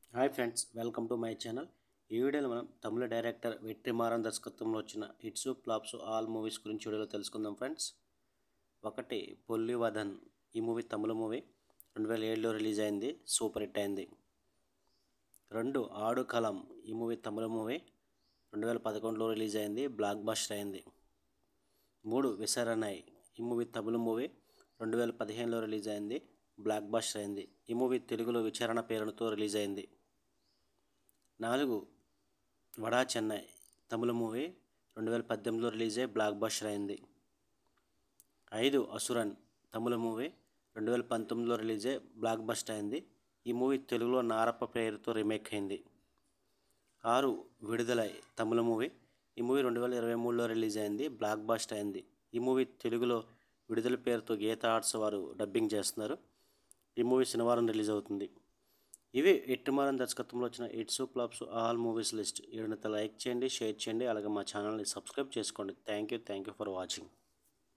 hi friends welcome to my channel ఈ వీడియోలో మనం తమిళ డైరెక్టర్ వెట్రిమారన్ దర్శకత్వంలో వచ్చిన హిట్స్ ఫ్లాప్స్ ఆల్ మూవీస్ గురించి వీడియోలో తెలుసుకుందాం ఫ్రెండ్స్ ఒకటి పొల్లివదన్ ఈ మూవీ తమిళ మూవీ రెండు వేల ఏడులో రిలీజ్ అయింది సూపర్ హిట్ అయింది రెండు ఆడు కలం ఈ మూవీ తమిళ మూవీ రెండు వేల పదకొండులో రిలీజ్ అయింది బ్లాక్ బస్టర్ అయింది మూడు విసరణాయ్ ఈ మూవీ తమిళ మూవీ రెండు వేల పదిహేనులో రిలీజ్ అయింది బ్లాక్ బస్టర్ అయింది ఈ మూవీ తెలుగులో విచారణ పేరుతో రిలీజ్ అయింది నాలుగు వడా చెన్నై తమిళ మూవీ రెండు వేల పద్దెనిమిదిలో రిలీజ్ అయ్యి బ్లాక్ బస్టర్ అయింది ఐదు అసురన్ తమిళ మూవీ రెండు వేల పంతొమ్మిదిలో రిలీజ్ అయ్యి బ్లాక్ బస్టర్ అయింది ఈ మూవీ తెలుగులో నారప్ప పేరుతో రీమేక్ అయింది ఆరు విడుదలై తమిళ మూవీ ఈ మూవీ రెండు వేల ఇరవై మూడులో రిలీజ్ అయింది బ్లాక్ బస్టర్ అయింది ఈ మూవీ తెలుగులో విడుదల పేరుతో గీత ఆర్ట్స్ వారు డబ్బింగ్ చేస్తున్నారు ఈ మూవీ శనివారం రిలీజ్ అవుతుంది ఇవి ఎట్టుమారన్ దర్శకత్వంలో వచ్చిన its flops all movies list ఏడునంత లైక్ చేయండి షేర్ చేయండి అలాగే మా ఛానల్ని సబ్స్క్రైబ్ చేసుకోండి thank you thank you for watching